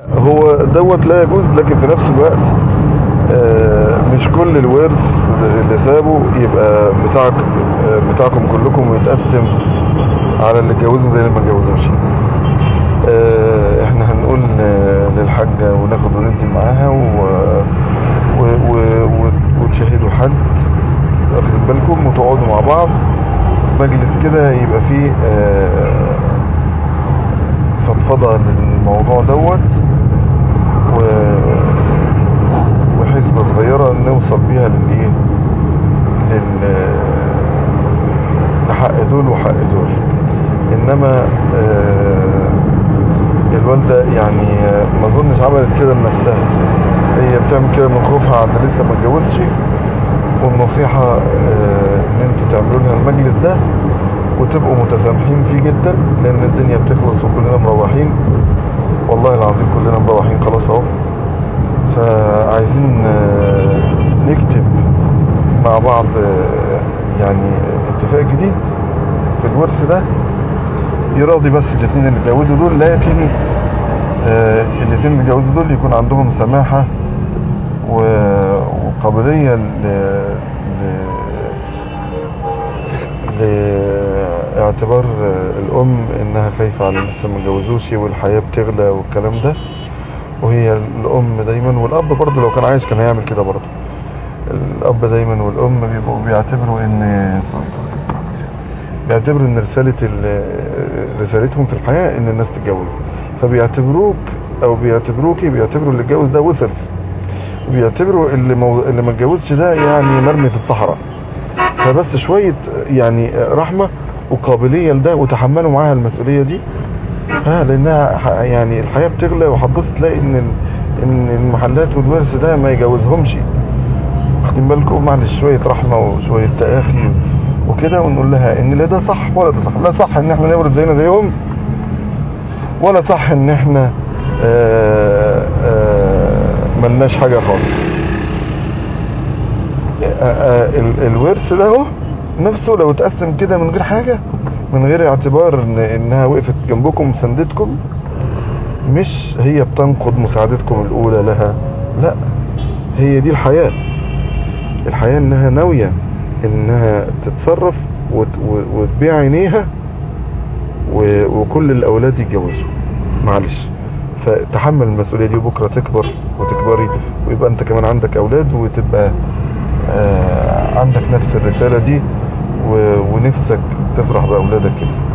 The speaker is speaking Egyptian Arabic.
هو دوت لا يجوز لكن في نفس الوقت آه، مش كل الورث اللي سابه يبقى بتاعك آه، بتاعكم كلكم ويتقسم على اللي اتجوزوا زي اللي ما اتجوزوش آه، احنا هنقول آه، للحاجة وناخد وندي معاها و... و... و... و... وتشاهدوا حد واخدين بالكم وتقعدوا مع بعض مجلس كده يبقى فيه آه، فضفضة للموضوع دوت و... وحسبة صغيرة نوصل بيها للايه لل لحق دول وحق دول انما آه، الوالدة يعني آه، ما اظنش عملت كده لنفسها هي بتعمل كده من خوفها على اللي لسه ما اتجوزش والنصيحة آه، ان انتوا تعملوا لها المجلس ده وتبقوا متسامحين فيه جدا لان الدنيا بتخلص وكلنا مروحين والله العظيم كلنا مروحين خلاص اهو فعايزين آه، نكتب مع بعض آه، يعني اتفاق جديد في الورث ده يراضي بس الاثنين اللي اتجوزوا دول لكن آه، الاثنين اللي اتجوزوا دول يكون عندهم سماحة و- وقابلية ل... ل... لاعتبار آه، الأم إنها خايفة على اللي لسه ما اتجوزوش والحياة بتغلى والكلام ده وهي الأم دايما والأب برضه لو كان عايش كان هيعمل كده برضه الأب دايما والأم بيبقوا بيعتبروا إن بيعتبروا إن رسالة ال- رسالتهم في الحياة إن الناس تتجوز فبيعتبروك أو بيعتبروكي بيعتبروا اللي اتجوز ده وصل بيعتبروا اللي مو... اللي ما اتجوزش ده يعني مرمي في الصحراء فبس شوية يعني رحمة وقابلية لده وتحملوا معاها المسؤولية دي ها لانها ح- يعني الحياة بتغلى وهتبص تلاقي ان ال- ان المحلات والورث ده ما يجوزهمش واخدين بالكم معلش شوية رحمة وشوية تآخي وكده ونقول لها ان لا ده صح ولا ده صح لا صح ان احنا نورث زينا زيهم ولا صح ان احنا آه، آه، ملناش حاجة خالص آه، آه، ال- الورث ده اهو نفسه لو اتقسم كده من غير حاجة من غير اعتبار ان انها وقفت جنبكم وساندتكم مش هي بتنقض مساعدتكم الاولى لها لا هي دي الحياة الحياة انها ناوية انها تتصرف وت- و- وتبيع عينيها و- وكل الاولاد يتجوزوا معلش فتحمل المسؤولية دي وبكرة تكبر وتكبري ويبقى انت كمان عندك اولاد وتبقى آه عندك نفس الرسالة دي و- ونفسك تفرح باولادك كده